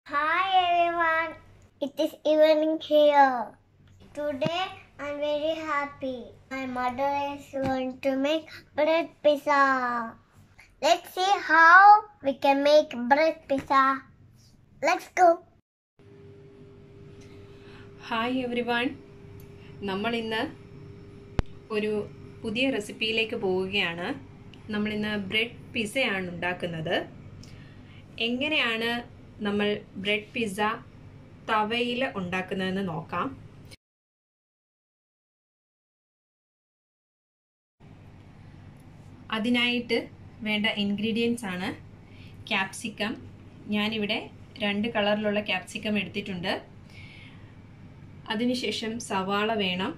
Hi everyone, it is evening here. Today I'm very happy. My mother is going to make bread pizza. Let's see how we can make bread pizza. Let's go. Hi everyone നമ്മൾ ഇന്ന് ഒരു പുതിയ റെസിപ്പിയിലേക്ക് പോവുകയാണ് നമ്മളിന്ന് bread പിസയാണ് ഉണ്ടാക്കുന്നത് എങ്ങനെയാണ് നമ്മൾ bread pizza തവയിൽ ഉണ്ടാക്കുന്നതെന്ന് നോക്കാം അതിനായിട്ട് വേണ്ട ഇൻഗ്രീഡിയൻസ് ആണ് ക്യാപ്സിക്കം ഞാനിവിടെ രണ്ട് കളറിലുള്ള ക്യാപ്സിക്കം എടുത്തിട്ടുണ്ട് അതിനുശേഷം സവാള വേണം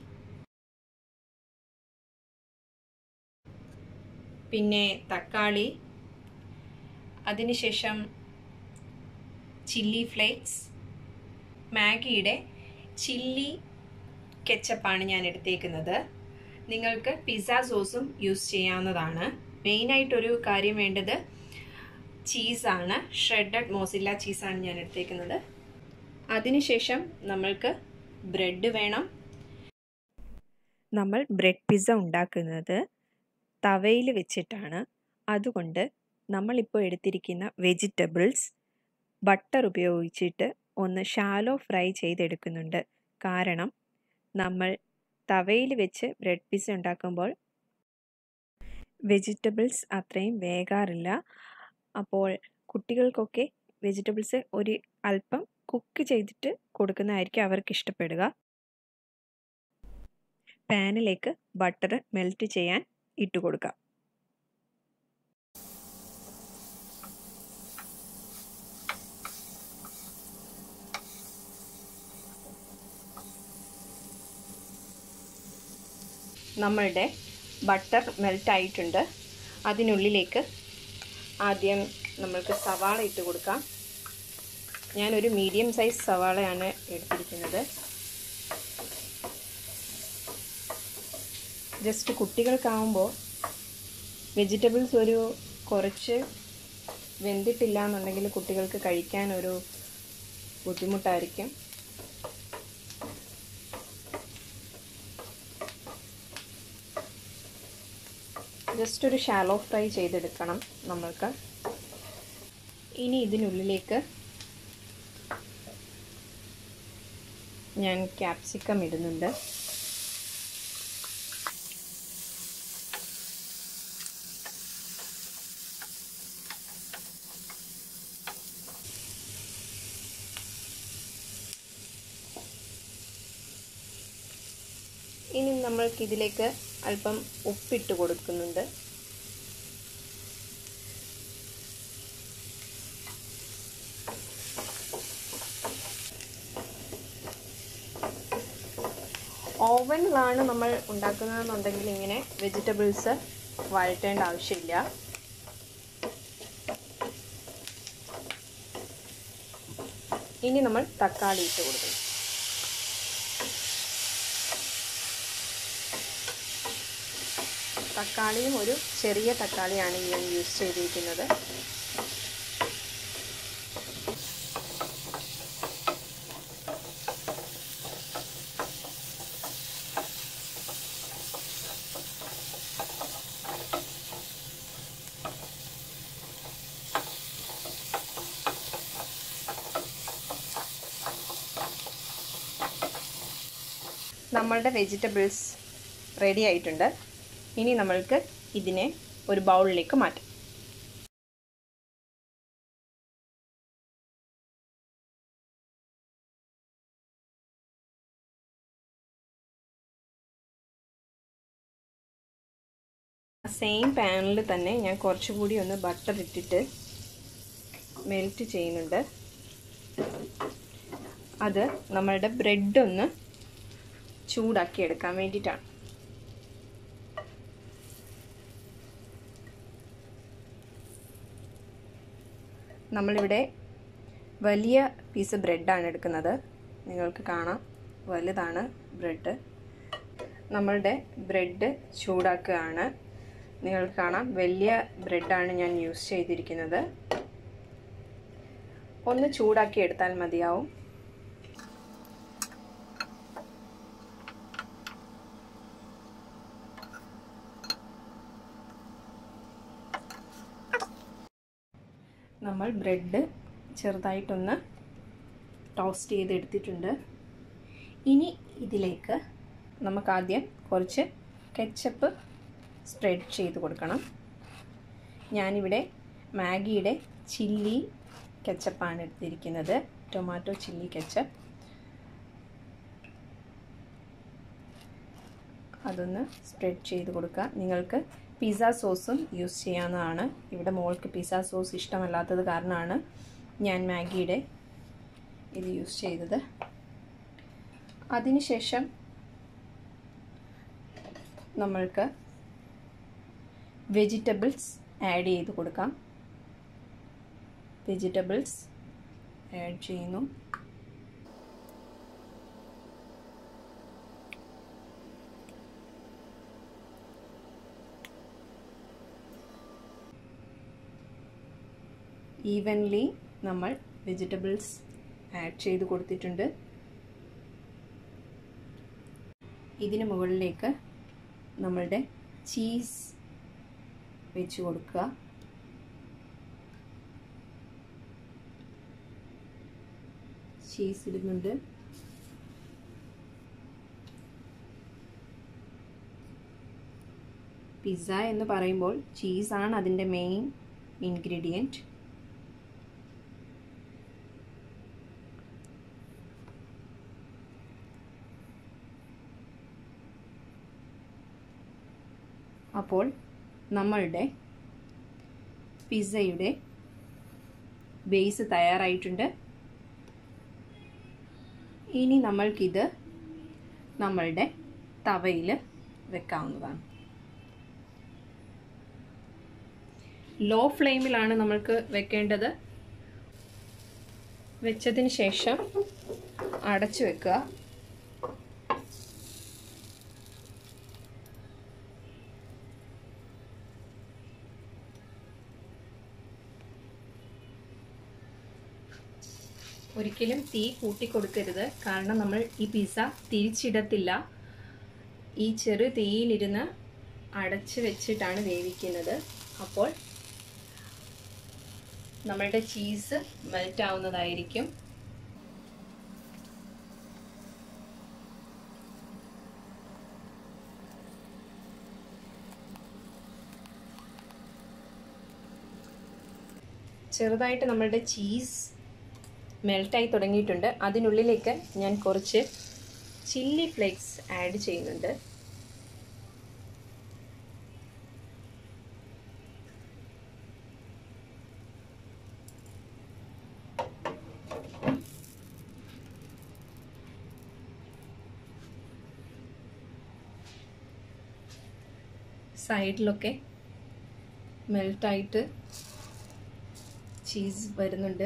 പിന്നെ തക്കാളി അതിനുശേഷം ചില്ലി ഫ്ലേക്സ് മാഗിയുടെ ചില്ലി കെച്ചപ്പാണ് ഞാൻ എടുത്തേക്കുന്നത് നിങ്ങൾക്ക് പിസ്സ സോസും യൂസ് ചെയ്യാവുന്നതാണ് മെയിനായിട്ടൊരു കാര്യം വേണ്ടത് ചീസാണ് ഷ്രെഡഡ് മോസില്ല ചീസാണ് ഞാൻ എടുത്തേക്കുന്നത് അതിനുശേഷം നമ്മൾക്ക് ബ്രെഡ് വേണം നമ്മൾ ബ്രെഡ് പിസ്സ ഉണ്ടാക്കുന്നത് തവയിൽ വെച്ചിട്ടാണ് അതുകൊണ്ട് നമ്മളിപ്പോൾ എടുത്തിരിക്കുന്ന വെജിറ്റബിൾസ് ബട്ടർ ഉപയോഗിച്ചിട്ട് ഒന്ന് ഷാലോ ഫ്രൈ ചെയ്തെടുക്കുന്നുണ്ട് കാരണം നമ്മൾ തവയിൽ വെച്ച് ബ്രെഡ് പിസ്സ ഉണ്ടാക്കുമ്പോൾ വെജിറ്റബിൾസ് അത്രയും വേകാറില്ല അപ്പോൾ കുട്ടികൾക്കൊക്കെ വെജിറ്റബിൾസ് ഒരു അല്പം കുക്ക് ചെയ്തിട്ട് കൊടുക്കുന്നതായിരിക്കും അവർക്ക് ഇഷ്ടപ്പെടുക പാനിലേക്ക് ബട്ടർ മെൽറ്റ് ചെയ്യാൻ ഇട്ട് കൊടുക്കാം നമ്മളുടെ ബട്ടർ മെൽറ്റ് ആയിട്ടുണ്ട് അതിനുള്ളിലേക്ക് ആദ്യം നമ്മൾക്ക് സവാള ഇട്ട് കൊടുക്കാം ഞാനൊരു മീഡിയം സൈസ് സവാളയാണ് എടുത്തിരിക്കുന്നത് ജസ്റ്റ് കുട്ടികൾക്കാവുമ്പോൾ വെജിറ്റബിൾസ് ഒരു കുറച്ച് വെന്തിട്ടില്ല എന്നുണ്ടെങ്കിൽ കുട്ടികൾക്ക് കഴിക്കാൻ ഒരു ബുദ്ധിമുട്ടായിരിക്കും ജസ്റ്റ് ഒരു ഷാലോ ഫ്രൈ ചെയ്തെടുക്കണം നമ്മൾക്ക് ഇനി ഇതിനുള്ളിലേക്ക് ഞാൻ ക്യാപ്സിക്കം ഇടുന്നുണ്ട് ഇനി നമ്മൾക്ക് ഇതിലേക്ക് അല്പം ഉപ്പിട്ട് കൊടുക്കുന്നുണ്ട് ഓവനിലാണ് നമ്മൾ ഉണ്ടാക്കുന്നതെന്നുണ്ടെങ്കിൽ ഇങ്ങനെ വെജിറ്റബിൾസ് വഴറ്റേണ്ട ആവശ്യമില്ല ഇനി നമ്മൾ തക്കാളി ഇട്ട് കൊടുക്കണം തക്കാളിയും ഒരു ചെറിയ തക്കാളിയാണ് ഞാൻ യൂസ് ചെയ്തിരിക്കുന്നത് നമ്മളുടെ വെജിറ്റബിൾസ് റെഡി ആയിട്ടുണ്ട് ഇനി നമ്മൾക്ക് ഇതിനെ ഒരു ബൗളിലേക്ക് മാറ്റാം സെയിം പാനിൽ തന്നെ ഞാൻ കുറച്ചുകൂടി ഒന്ന് ബട്ടർ ഇട്ടിട്ട് മെൽറ്റ് ചെയ്യുന്നുണ്ട് അത് നമ്മളുടെ ബ്രെഡ് ഒന്ന് ചൂടാക്കി എടുക്കാൻ വേണ്ടിയിട്ടാണ് നമ്മളിവിടെ വലിയ പീസ് ബ്രെഡാണ് എടുക്കുന്നത് നിങ്ങൾക്ക് കാണാം വലുതാണ് ബ്രെഡ് നമ്മളുടെ ബ്രെഡ് ചൂടാക്കുകയാണ് നിങ്ങൾക്ക് കാണാം വലിയ ബ്രെഡാണ് ഞാൻ യൂസ് ചെയ്തിരിക്കുന്നത് ഒന്ന് ചൂടാക്കി എടുത്താൽ മതിയാവും നമ്മൾ ബ്രെഡ് ചെറുതായിട്ടൊന്ന് ടോസ്റ്റ് ചെയ്തെടുത്തിട്ടുണ്ട് ഇനി ഇതിലേക്ക് നമുക്കാദ്യം കുറച്ച് കെച്ചപ്പ് സ്പ്രെഡ് ചെയ്ത് കൊടുക്കണം ഞാനിവിടെ മാഗിയുടെ ചില്ലി കെച്ചപ്പാണ് എടുത്തിരിക്കുന്നത് ടൊമാറ്റോ ചില്ലി കെച്ചപ്പ് അതൊന്ന് സ്പ്രെഡ് ചെയ്ത് കൊടുക്കുക നിങ്ങൾക്ക് പിസ്സ സോസും യൂസ് ചെയ്യാവുന്നതാണ് ഇവിടെ മോൾക്ക് പിസ്സ സോസ് ഇഷ്ടമല്ലാത്തത് കാരണമാണ് ഞാൻ മാഗിയുടെ ഇത് യൂസ് ചെയ്തത് അതിനുശേഷം നമ്മൾക്ക് വെജിറ്റബിൾസ് ആഡ് ചെയ്ത് കൊടുക്കാം വെജിറ്റബിൾസ് ആഡ് ചെയ്യുന്നു ഈവൻലി നമ്മൾ വെജിറ്റബിൾസ് ആഡ് ചെയ്ത് കൊടുത്തിട്ടുണ്ട് ഇതിന് മുകളിലേക്ക് നമ്മളുടെ ചീസ് വെച്ച് കൊടുക്കുക ചീസ് ഇടുന്നുണ്ട് പിസ്സ എന്ന് പറയുമ്പോൾ ചീസാണ് അതിൻ്റെ മെയിൻ ഇൻഗ്രീഡിയൻറ്റ് അപ്പോൾ നമ്മളുടെ പിസ്സയുടെ ബേസ് തയ്യാറായിട്ടുണ്ട് ഇനി നമ്മൾക്കിത് നമ്മളുടെ തവയിൽ വെക്കാവുന്നതാണ് ലോ ഫ്ലെയിമിലാണ് നമ്മൾക്ക് വെക്കേണ്ടത് വെച്ചതിന് ശേഷം അടച്ചു വെക്കുക ഒരിക്കലും തീ കൂട്ടിക്കൊടുക്കരുത് കാരണം നമ്മൾ ഈ പിസ്സ തിരിച്ചിടത്തില്ല ഈ ചെറു തീയിലിരുന്ന് അടച്ച് വെച്ചിട്ടാണ് വേവിക്കുന്നത് അപ്പോൾ നമ്മളുടെ ചീസ് മെൽറ്റ് ആവുന്നതായിരിക്കും ചെറുതായിട്ട് നമ്മളുടെ ചീസ് മെൽട്ടായി തുടങ്ങിയിട്ടുണ്ട് അതിനുള്ളിലേക്ക് ഞാൻ കുറച്ച് ചില്ലി ഫ്ലേക്സ് ആഡ് ചെയ്യുന്നുണ്ട് സൈഡിലൊക്കെ മെൽട്ടായിട്ട് ചീസ് വരുന്നുണ്ട്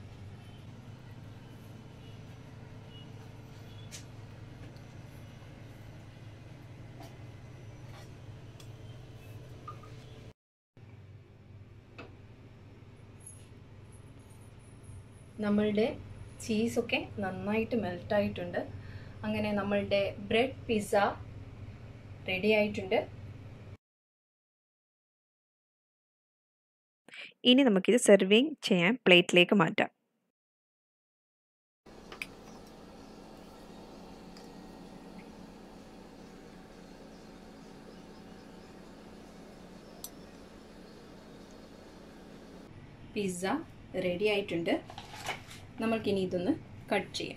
നമ്മളുടെ ചീസൊക്കെ നന്നായിട്ട് മെൽട്ടായിട്ടുണ്ട് അങ്ങനെ നമ്മളുടെ ബ്രെഡ് പിസ്സ റെഡി ആയിട്ടുണ്ട് ഇനി നമുക്കിത് സെർവിങ് ചെയ്യാൻ പ്ലേറ്റിലേക്ക് മാറ്റാം പിസ്സ റെഡി ആയിട്ടുണ്ട് നമ്മൾക്കിനി ഇതൊന്ന് കട്ട് ചെയ്യാം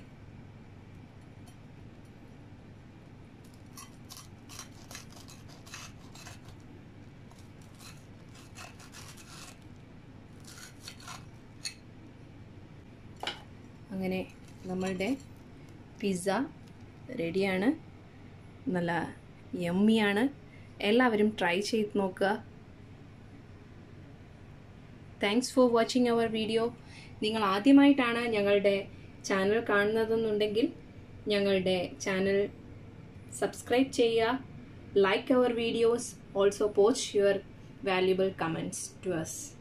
അങ്ങനെ നമ്മളുടെ പിസ്സ റെഡിയാണ് നല്ല യമ്മിയാണ് എല്ലാവരും ട്രൈ ചെയ്ത് നോക്കുക thanks for watching our video നിങ്ങൾ ആദ്യമായിട്ടാണ് ഞങ്ങളുടെ ചാനൽ കാണുന്നതെന്നുണ്ടെങ്കിൽ ഞങ്ങളുടെ ചാനൽ സബ്സ്ക്രൈബ് ചെയ്യുക like our videos also post your valuable comments to us